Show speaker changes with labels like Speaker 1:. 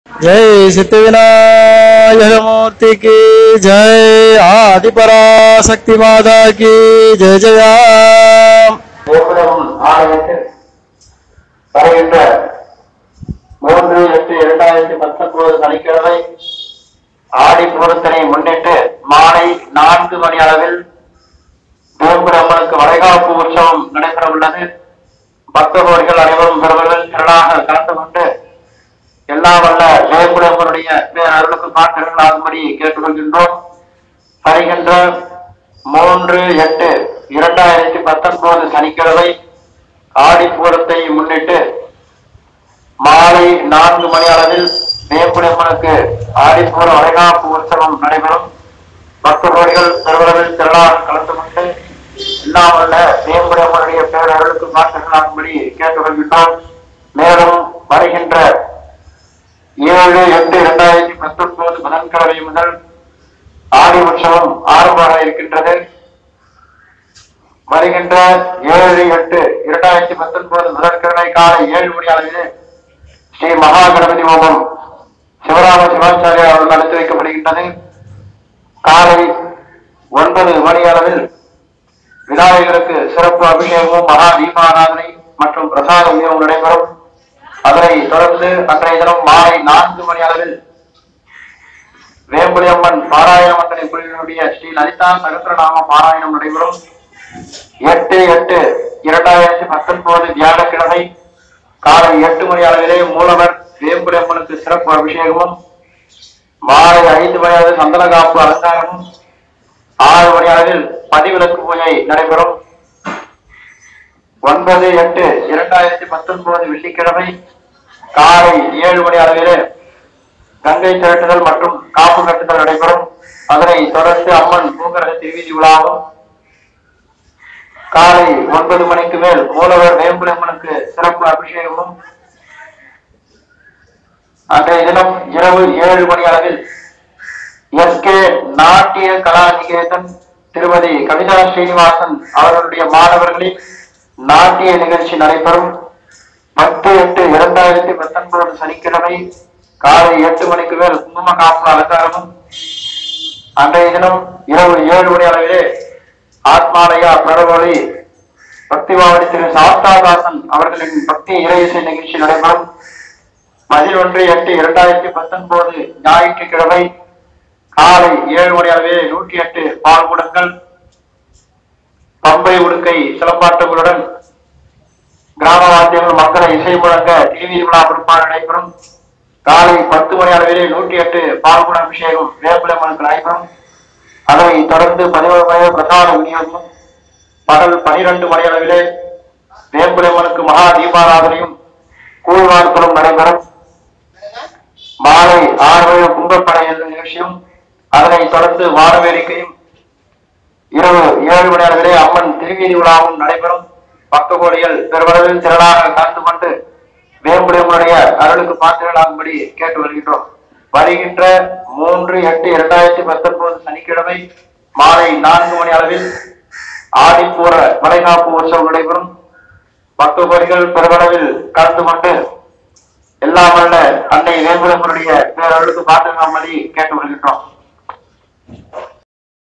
Speaker 1: जय सिद्धि विनायक मूर्ति की जय आदि पराशक्ति माता की जय जया
Speaker 2: தேவனம் ஆலயத்தில் வருகின்ற மூன்று எட்டு இரண்டாயிரத்தி பத்தொன்பது சனிக்கிழமை ஆடி பூரத்தினை முன்னிட்டு மாலை நான்கு மணி அளவில் தேவபுரம்மனுக்கு வளைகாப்பு உற்சவம் நடைபெற உள்ளது பக்தகோடிகள் அனைவரும் பெறுவர்கள் திரளாக கலந்து கொண்டு எல்லா வல்ல தேவபுரம்மனுடைய பேரருளுக்கு காத்திரங்களாகும்படி கேட்டுக்கொள்கின்றோம் வருகின்ற மூன்று எட்டு இரண்டாயிரத்தி பத்தொன்பது சனிக்கிழமை ஆடிப்பூரத்தை முன்னிட்டு மாலை நான்கு மணி அளவில் வேம்புடம்மனுக்கு ஆடிப்பூர வளைகாப்பு உற்சவம் நடைபெறும் பக்த கோடிகள் பெருவளவில் திரளாக கலந்து கொண்டு எல்லாம் வல்ல வேம்புடம்மனுடைய பேரர்களுக்கு மாற்றங்களாகும்படி கேட்டுக்கொள்கின்றோம் மேலும் வருகின்ற ஏழு எட்டு இரண்டாயிரத்தி பத்தொன்பது புதன்கிழமை முதல் ஆடி உற்சவம் ஆரம்பமாக இருக்கின்றது வருகின்ற ஏழு எட்டு இரண்டாயிரத்தி பத்தொன்பது முதற்கிழமை காலை ஏழு மணி அளவில் ஸ்ரீ மகா கணபதி ஹோமம் சிவராம சிவாச்சாரியா அவர்கள் நடத்தி வைக்கப்படுகின்றது காலை ஒன்பது மணி அளவில் விநாயகருக்கு சிறப்பு அபிஷேகமும் மகா தீபாராதனை மற்றும் பிரசாத விநியோகம் நடைபெறும் அதனை தொடர்ந்து அன்றைய தினம் மாலை நான்கு மணி அளவில் வேம்புலியம்மன் பாராயண மண்டலை குழுவினுடைய ஸ்ரீ லலிதா சகசிரநாம பாராயணம் நடைபெறும் எட்டு எட்டு இரண்டாயிரத்தி பத்தொன்பது வியாழக்கிழமை காலை எட்டு மணி அளவிலே மூலவர் வேம்புலியம்மனுக்கு சிறப்பு அபிஷேகமும் மாலை ஐந்து மணி அளவில் சந்தன காப்பு அலங்காரமும் ஆறு மணி அளவில் பதிவிலக்கு பூஜை நடைபெறும் ஒன்பது எட்டு இரண்டாயிரத்தி பத்தொன்பது வெள்ளிக்கிழமை காலை ஏழு மணி அளவிலே கங்கை திரட்டுதல் மற்றும் காப்பு கட்டுதல் நடைபெறும் அதனை தொடர்ந்து அம்மன் பூங்கரக திருவீதி விழாவும் காலை ஒன்பது மணிக்கு மேல் மூலவர் வேம்புலம்மனுக்கு சிறப்பு அபிஷேகமும் அன்றைய தினம் இரவு ஏழு மணி அளவில் எஸ் கே நாட்டிய கலாநிகேதன் திருமதி கவிதா ஸ்ரீனிவாசன் அவர்களுடைய மாணவர்களின் நாட்டிய நிகழ்ச்சி நடைபெறும் பத்து எட்டு இரண்டாயிரத்தி பத்தொன்பது சனிக்கிழமை காலை எட்டு மணிக்கு மேல் குங்கும காப்பு அலங்காரமும் அன்றைய தினம் இரவு ஏழு மணி அளவிலே ஆத்மாலயா பிரபலி பக்திவாவடி திரு சாஸ்தாதாசன் அவர்களின் பக்தி இறை இசை நிகழ்ச்சி நடைபெறும் பதினொன்று எட்டு இரண்டாயிரத்தி பத்தொன்பது ஞாயிற்றுக்கிழமை காலை ஏழு மணி அளவிலே நூற்றி எட்டு பால்குடங்கள் பம்பை உடுக்கை சிலம்பாட்டங்களுடன் கிராம வாத்தியங்கள் மக்களை இசை முழங்க டிவி விழா பொறுப்பாக நடைபெறும் காலை பத்து மணி அளவிலே நூற்றி எட்டு பால்குட அபிஷேகம் வேப்பிலம்மனுக்கு நடைபெறும் அதை தொடர்ந்து பதினோரு மணி பிரசாத விநியோகம் பகல் பனிரெண்டு மணி அளவிலே வேம்புலம்மனுக்கு மகா தீபாராதனையும் கூழ்வாழ்த்தலும் நடைபெறும் மாலை ஆறு மணி கும்பப்படை என்ற நிகழ்ச்சியும் அதனை தொடர்ந்து வானவேடிக்கையும் இரவு ஏழு மணி அளவிலே அம்மன் திருவீதி விழாவும் நடைபெறும் பக்த கோடிகள் பெருமளவில் திரளாக கலந்து கொண்டு வேம்புடையவனுடைய அருளுக்கு பாத்திரலாகும்படி கேட்டு வருகின்றோம் வருகின்ற மூன்று எட்டு இரண்டாயிரத்தி பத்தொன்பது சனிக்கிழமை மாலை நான்கு மணி அளவில் ஆடிப்பூர வளைகாப்பு உற்சவம் நடைபெறும் பக்த கோடிகள் பெருமளவில் கலந்து கொண்டு எல்லாம் வல்ல அன்னை வேம்புடையவனுடைய பேரருளுக்கு பாத்திரலாகும்படி கேட்டு வருகின்றோம்